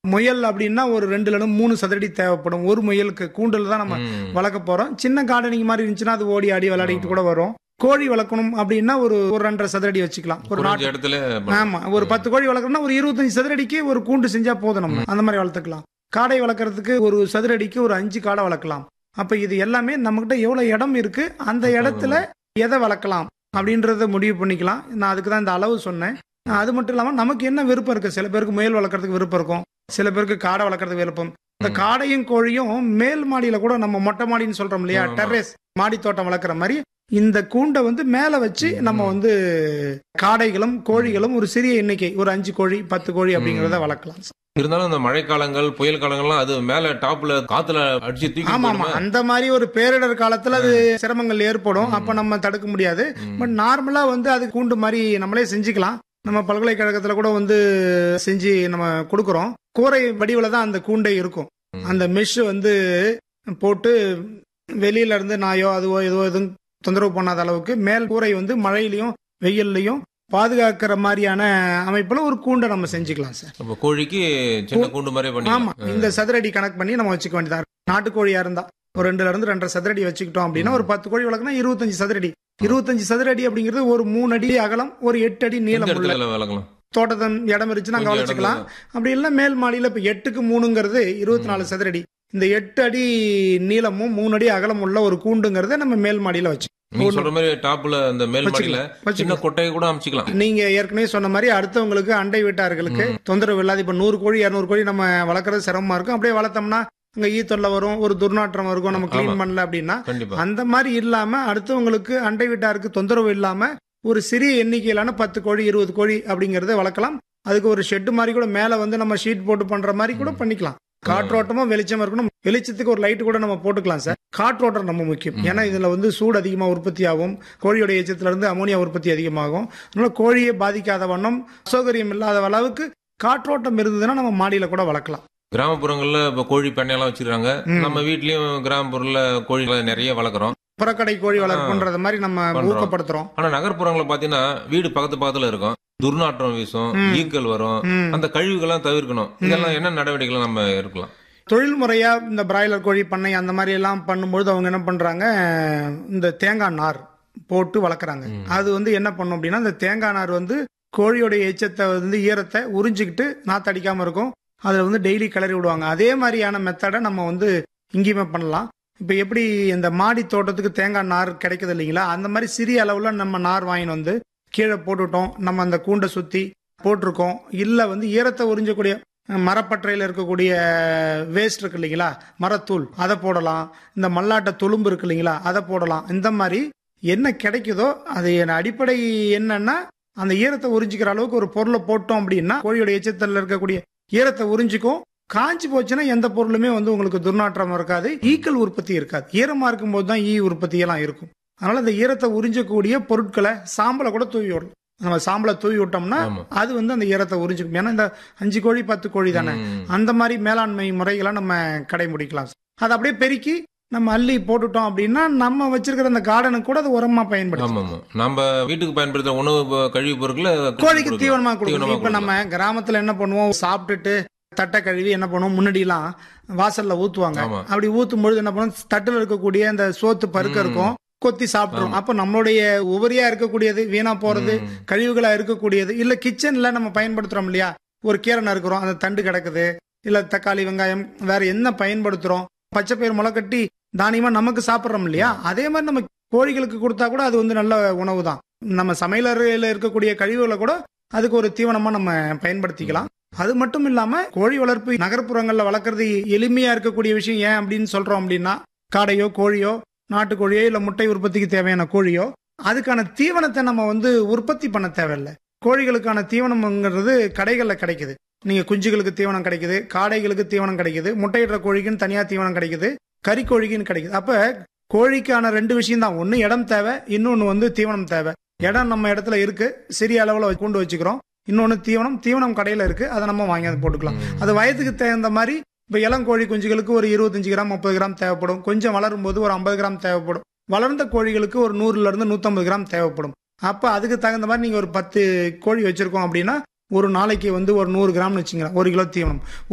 முயல் அப்படின்னா ஒரு ரெண்டுல இருந்து மூணு சதுரடி தேவைப்படும் ஒரு முயலுக்கு கூண்டில் தான் நம்ம ம். வளர்க்க போறோம் சின்ன கார்டனிங் மாதிரி இருந்துச்சுன்னா அது ஓடி ஆடி விளையாடிட்டு கூட வரும் கோழி வளர்க்கணும் அப்படின்னா ஒரு ஒரு ரெண்டரை சதுரடி வச்சுக்கலாம் ஒரு குறைஞ்ச நாட்டு இடத்துல ஆமா ஒரு பத்து கோழி வளர்க்கணும்னா ஒரு இருபத்தஞ்சு சதுரடிக்கு ஒரு கூண்டு செஞ்சா போதும் நம்ம அந்த மாதிரி வளர்த்துக்கலாம் காடை வளர்க்கறதுக்கு ஒரு சதுரடிக்கு ஒரு அஞ்சு காடை வளர்க்கலாம் அப்ப இது எல்லாமே நம்மகிட்ட எவ்வளவு இடம் இருக்கு அந்த இடத்துல எதை வளர்க்கலாம் அப்படின்றத முடிவு பண்ணிக்கலாம் நான் அதுக்கு தான் இந்த அளவு சொன்னேன் அது மட்டும் இல்லாம நமக்கு என்ன விருப்பம் இருக்கு சில பேருக்கு முயல் வளர்க்கறதுக்கு விருப்பம் இருக்கும் சில பேருக்கு காடை வளர்க்கறதுக்கு விருப்பம் இந்த ம். காடையும் கோழியும் மேல் மாடியில கூட நம்ம மொட்டை மாடின்னு சொல்றோம் இல்லையா ஆமா. டெரஸ் மாடி தோட்டம் வளர்க்குற மாதிரி இந்த கூண்டை வந்து மேல வச்சு நம்ம ம். வந்து காடைகளும் கோழிகளும் ஒரு சிறிய எண்ணிக்கை ஒரு அஞ்சு கோழி பத்து கோழி அப்படிங்கறத ம். வளர்க்கலாம் இருந்தாலும் இந்த மழைக்காலங்கள் புயல் காலங்கள்லாம் அது மேல டாப்ல காத்துல அடிச்சு தூக்கி ஆமா ஆமா போடுமே. அந்த மாதிரி ஒரு பேரிடர் காலத்துல அது சிரமங்கள் ஏற்படும் ம். அப்ப நம்ம தடுக்க முடியாது ம். பட் நார்மலா வந்து அது கூண்டு மாதிரி நம்மளே செஞ்சுக்கலாம் நம்ம பல்கலைக்கழகத்துல கூட வந்து செஞ்சு நம்ம கொடுக்குறோம் கூரை வடிவில் தான் அந்த கூண்டே இருக்கும் ம். அந்த மெஷ் வந்து போட்டு வெளியில இருந்து நாயோ அதுவோ ஏதோ எதுவும் தொந்தரவு பண்ணாத அளவுக்கு மேல் கூரை வந்து மழையிலையும் வெயில்லையும் பாதுகாக்கிற மாதிரியான அமைப்புல ஒரு கூண்டை நம்ம செஞ்சுக்கலாம் சார் அப்ப கோழிக்கு சின்ன கூண்டு மாதிரி ஆமா பண்ணி இந்த சதுரடி கணக்கு பண்ணி நம்ம வச்சுக்க வேண்டியதா இருக்கு. நாட்டுக்கோழியா இருந்தா ஒரு ரெண்டுல இருந்து ரெண்டரை சதுரடி வச்சுக்கிட்டோம் அப்படின்னா ஒரு பத்து கோழி வளர்க்கணும் இருபத்தஞ்சு சதுரடி இருபத்தஞ்சு சதுரடி அப்படிங்கிறது ஒரு மூணு அடி அகலம் ஒரு எட்டு அடி எந்த நீளம் உள்ள இடத்துல வளர்க்கலாம் தோட்டத்தின் இடம் இருந்துச்சுன்னா அங்க கொஞ்சம் வச்சுக்கலாம் இடத்துல. அப்படி இல்ல மேல் மாடியில இப்ப எட்டுக்கு மூணுங்கிறது இருபத்தி நாலு சதுரடி இந்த எட்டு அடி நீளமும் மூணு அடி அகலம் உள்ள ஒரு கூண்டுங்கிறத நம்ம மேல் மாடியில வச்சு நீங்க சொல்ற மாதிரி டாப்ல இந்த மேல் மாடியில வச்சுக்கலாம் சின்ன வச்சுக்கலாம் கொட்டையை கூட அமைச்சிக்கலாம் நீங்க ஏற்கனவே சொன்ன மாதிரி அடுத்தவங்களுக்கு அண்டை வீட்டார்களுக்கு தொந்தரவு இல்லாத இப்ப நூறு கோழி இருநூறு கோழி நம்ம வளர்க்கறது சிரமமா இருக்கும் அப்படியே வளர்த்தோம்னா அங்க ஈ தொல்லை வரும் ஒரு துர்நாற்றம் இருக்கும் நம்ம ஆமா. க்ளீன் பண்ணல அப்படின்னா கண்டிப்பா அந்த மாதிரி இல்லாம அடுத்தவங்களுக்கு அண்டை வீட்டாருக்கு தொந்தரவு இல்லாம ஒரு சிறிய எண்ணிக்கையிலான பத்து கோழி இருபது கோழி அப்படிங்கறத வளர்க்கலாம் அதுக்கு ஒரு ஷெட் மாதிரி கூட மேல வந்து நம்ம ஷீட் போட்டு பண்ற மாதிரி கூட ம். பண்ணிக்கலாம் காற்றோட்டமும் வெளிச்சம் இருக்கணும் வெளிச்சத்துக்கு ஒரு லைட் கூட நம்ம போட்டுக்கலாம் சார் காற்றோட்டம் ரொம்ப முக்கியம் ம். ஏன்னா இதுல வந்து சூடு அதிகமா உற்பத்தி ஆகும் கோழியோட எச்சத்துல இருந்து அமோனியா உற்பத்தி அதிகமாகும் அதனால கோழியை பாதிக்காத வண்ணம் அசௌகரியம் இல்லாத அளவுக்கு காற்றோட்டம் இருந்ததுன்னா நம்ம மாடியில கூட வளர்க்கலாம் கிராமப்புறங்கள்ல இப்ப கோழி பண்ணையெல்லாம் வச்சிருக்காங்க ம். நம்ம வீட்லயும் கிராமப்புறத்துல கோழிகளை நிறைய வளர்க்குறோம் புறக்கடை கோழி வளர்ப்புன்றத மாதிரி நம்ம பண்றோம். ஊக்கப்படுத்துறோம் ஆனா நகர்ப்புறங்களை பாத்தீங்கன்னா வீடு பக்கத்து பக்கத்துல இருக்கும் துர்நாற்றம் வீசும் ம். ஈக்கள் வரும் ம். அந்த கழிவுகள்லாம் தவிர்க்கணும் இதெல்லாம் என்ன நடவடிக்கைகள் நம்ம இருக்கலாம் தொழில் முறையா இந்த பிராய்லர் கோழி பண்ணை அந்த மாதிரி எல்லாம் பண்ணும்பொழுது அவங்க என்ன பண்றாங்க இந்த தேங்காய் நார் போட்டு வளர்க்குறாங்க ம். அது வந்து என்ன பண்ணும் அப்படின்னா இந்த தேங்காய் நார் வந்து கோழியோட எச்சத்தை வந்து ஈரத்தை உறிஞ்சிக்கிட்டு நாத்தடிக்காம இருக்கும் அதுல வந்து டெய்லி கிளறி விடுவாங்க அதே மாதிரியான மெத்தடை நம்ம வந்து இங்கேயுமே பண்ணலாம் இப்போ எப்படி இந்த மாடி தோட்டத்துக்கு தேங்காய் நார் கிடைக்குது இல்லைங்களா அந்த மாதிரி சிறிய அளவுல நம்ம நார் வாங்கின்னு வந்து கீழே போட்டுட்டோம் நம்ம அந்த கூண்டை சுத்தி போட்டிருக்கோம் இல்ல வந்து ஈரத்தை உறிஞ்சக்கூடிய மரப்பற்றையில் இருக்கக்கூடிய வேஸ்ட் இருக்கு இல்லைங்களா மரத்தூள் அதை போடலாம் இந்த மல்லாட்டை துளும்பு இருக்கு இல்லைங்களா அதை போடலாம் இந்த மாதிரி என்ன கிடைக்குதோ அது என் அடிப்படை என்னன்னா அந்த ஈரத்தை உறிஞ்சிக்கிற அளவுக்கு ஒரு பொருளை போட்டோம் அப்படின்னா கோழியோட எச்சத்தில் இருக்கக்கூடிய ஈரத்தை உறிஞ்சிக்கும் காஞ்சி போச்சுன்னா எந்த பொருளுமே வந்து உங்களுக்கு துர்நாற்றம் இருக்காது ஈக்கள் உற்பத்தி இருக்காது ஈரமா இருக்கும்போது தான் ஈ உற்பத்தி எல்லாம் இருக்கும் அதனால இந்த ஈரத்தை உறிஞ்சக்கூடிய பொருட்களை சாம்பலை கூட தூவி விடலாம் நம்ம சாம்பலை தூவி விட்டோம்னா ஆமா அது வந்து அந்த ஈரத்தை உறிஞ்சிக்கும் ஏன்னா இந்த அஞ்சு கோழி பத்து கோழி தானே ம். அந்த மாதிரி மேலாண்மை முறைகளை நம்ம கடைபிடிக்கலாம் அதை அப்படியே பெருக்கி நம்ம அள்ளி போட்டுட்டோம் அப்படின்னா நம்ம வச்சிருக்கிற அந்த கார்டனுக்கு கூட அது உரமா பயன்படுத்தும் ஆமா ஆமா நம்ம வீட்டுக்கு பயன்படுத்துற உணவு ப- கழிவுப் பொருட்களை கோழிக்கு கொடுக்கலாம். தீவனமா கொடுக்கணும் தீவனமா இப்ப நம்ம கிராமத்துல என்ன பண்ணுவோம் சாப்பிட்டுட்டு தட்டை கழுவி என்ன பண்ணுவோம் முன்னாடி எல்லாம் வாசல்ல ஊத்துவாங்க ஆமா. அப்படி ஊத்தும் பொழுது என்ன பண்ணுவோம் தட்டுல இருக்கக்கூடிய அந்த சோத்து பருக்க ம். இருக்கும் கொத்தி சாப்பிட்டுரும் அப்ப நம்மளுடைய உபரியா இருக்கக்கூடியது வீணா போறது ம். கழிவுகளா இருக்கக்கூடியது இல்ல கிச்சன்ல நம்ம பயன்படுத்துறோம் இல்லையா ஒரு கீரை நறுக்கிறோம் அந்த தண்டு கிடக்குது இல்ல தக்காளி வெங்காயம் வேற என்ன பயன்படுத்துறோம் பச்சை பயிர் முளை கட்டி தானியமா நமக்கு சாப்பிடுறோம் இல்லையா அதே மாதிரி நம்ம கோழிகளுக்கு கொடுத்தா கூட அது வந்து நல்ல உணவு தான் நம்ம சமையலறையில இருக்கக்கூடிய கழிவுகளை கூட அதுக்கு ஒரு தீவனமா நம்ம பயன்படுத்திக்கலாம் அது மட்டும் இல்லாம கோழி வளர்ப்பு நகர்ப்புறங்கள்ல வளர்க்கறது எளிமையா இருக்கக்கூடிய விஷயம் ஏன் அப்படின்னு சொல்றோம் அப்படின்னா காடையோ கோழியோ நாட்டுக்கோழியோ இல்ல முட்டை உற்பத்திக்கு தேவையான கோழியோ அதுக்கான தீவனத்தை நம்ம வந்து உற்பத்தி பண்ண தேவையில்லை கோழிகளுக்கான தீவனம்ங்கிறது கடைகளில் கிடைக்குது நீங்க குஞ்சுகளுக்கு தீவனம் கிடைக்குது காடைகளுக்கு தீவனம் கிடைக்குது முட்டையிடுற கோழிக்குன்னு தனியா தீவனம் கிடைக்குது கறிக்கோழிக்குன்னு கிடைக்குது அப்ப கோழிக்கான ரெண்டு விஷயம் தான் ஒன்னு இடம் தேவை இன்னொன்னு வந்து தீவனம் தேவை இடம் நம்ம இடத்துல இருக்கு சிறிய அளவுல கொண்டு வச்சுக்கிறோம் இன்னொன்னு தீவனம் தீவனம் கடையில இருக்கு அதை நம்ம வாங்கி அதை போட்டுக்கலாம் ம். அது வயதுக்கு தகுந்த மாதிரி இப்ப இளங்கோழி குஞ்சுகளுக்கு ஒரு இருபத்தஞ்சு கிராம் முப்பது கிராம் தேவைப்படும் கொஞ்சம் வளரும் போது ஒரு ஐம்பது கிராம் தேவைப்படும் வளர்ந்த கோழிகளுக்கு ஒரு நூறுல இருந்து நூத்தம்பது கிராம் தேவைப்படும் அப்ப அதுக்கு தகுந்த மாதிரி நீங்க ஒரு பத்து கோழி வச்சிருக்கோம் அப்படின்னா ஒரு நாளைக்கு வந்து ஒரு நூறு கிராம்னு வச்சுங்களேன் ஒரு கிலோ தீவனம்